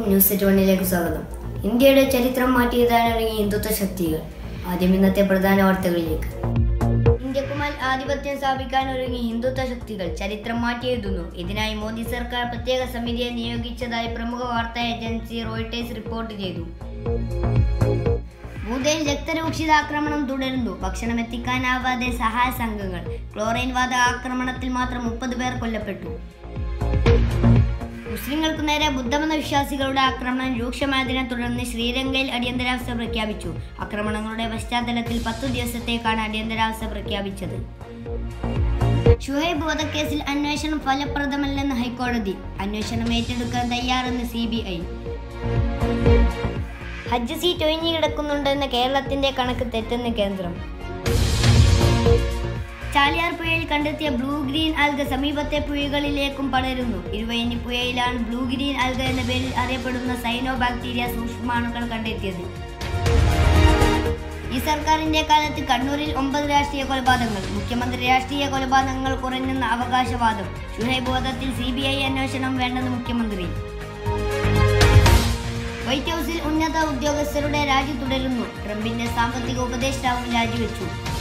news set വണ്ണിലേക്ക് സ്വാഗതം ഇന്ത്യയുടെ ചരിത്രം മാറ്റിയെഴുതാനൊരുങ്ങി ഹിന്ദുത്വ ശക്തികൾ ആദ്യം ഇന്നത്തെ പ്രധാന വാർത്തകളിലേക്ക് ഇന്ത്യക്കുമേൽ ആധിപത്യം സ്ഥാപിക്കാൻ ഒരുങ്ങി ഹിന്ദുത്വ ശക്തികൾ ചരിത്രം മാറ്റിയെഴുതുന്നു ഇതിനായി മോദി സർക്കാർ പ്രത്യേക സമിതിയെ നിയോഗിച്ചതായി പ്രമുഖ വാർത്താ ഏജൻസി റോയിട്ടേഴ്സ് റിപ്പോർട്ട് ചെയ്തു ഭൂതയിൽ രക്തരൂക്ഷിത ആക്രമണം തുടരുന്നു ഭക്ഷണം എത്തിക്കാനാവാതെ സഹായ സംഘങ്ങൾ ക്ലോറൈൻ വാത ആക്രമണത്തിൽ മാത്രം മുപ്പത് പേർ കൊല്ലപ്പെട്ടു മുസ്ലിങ്ങൾക്ക് നേരെ ബുദ്ധമത വിശ്വാസികളുടെ ആക്രമണം രൂക്ഷമായതിനെ തുടർന്ന് ശ്രീലങ്കയിൽ അടിയന്തരാവസ്ഥ പ്രഖ്യാപിച്ചു ആക്രമണങ്ങളുടെ പശ്ചാത്തലത്തിൽ പത്തു ദിവസത്തേക്കാണ് അടിയന്തരാവസ്ഥ പ്രഖ്യാപിച്ചത് ഷുഹൈബ് വധക്കേസിൽ അന്വേഷണം ഫലപ്രദമല്ലെന്ന് ഹൈക്കോടതി അന്വേഷണം ഏറ്റെടുക്കാൻ തയ്യാറെന്ന് സി ബി ഐ ഹജ്ജ് സീറ്റ് ഒഴിഞ്ഞു കിടക്കുന്നുണ്ടെന്ന കേരളത്തിന്റെ കണക്ക് തെറ്റെന്ന് കേന്ദ്രം ചാലിയാർ പുഴയിൽ കണ്ടെത്തിയ ബ്ലൂ ഗ്രീൻ ആൽഗ സമീപത്തെ പുഴകളിലേക്കും പടരുന്നു ഇരുവയഞ്ഞി പുഴയിലാണ് ബ്ലൂ ഗ്രീൻ ആൽഗ എന്ന പേരിൽ അറിയപ്പെടുന്ന സൈനോ ബാക്ടീരിയ സൂക്ഷ്മാണുക്കൾ കണ്ടെത്തിയത് ഈ സർക്കാരിന്റെ കാലത്ത് കണ്ണൂരിൽ ഒമ്പത് രാഷ്ട്രീയ കൊലപാതകങ്ങൾ മുഖ്യമന്ത്രി രാഷ്ട്രീയ കൊലപാതകങ്ങൾ കുറഞ്ഞെന്ന അവകാശവാദം ഷുഹൈബ് വധത്തിൽ സി ബി ഐ അന്വേഷണം വേണ്ടെന്ന് മുഖ്യമന്ത്രി വൈറ്റ് ഹൗസിൽ ഉന്നത ഉദ്യോഗസ്ഥരുടെ രാജി തുടരുന്നു ട്രംപിന്റെ സാമ്പത്തിക ഉപദേഷ്ടാവും രാജിവെച്ചു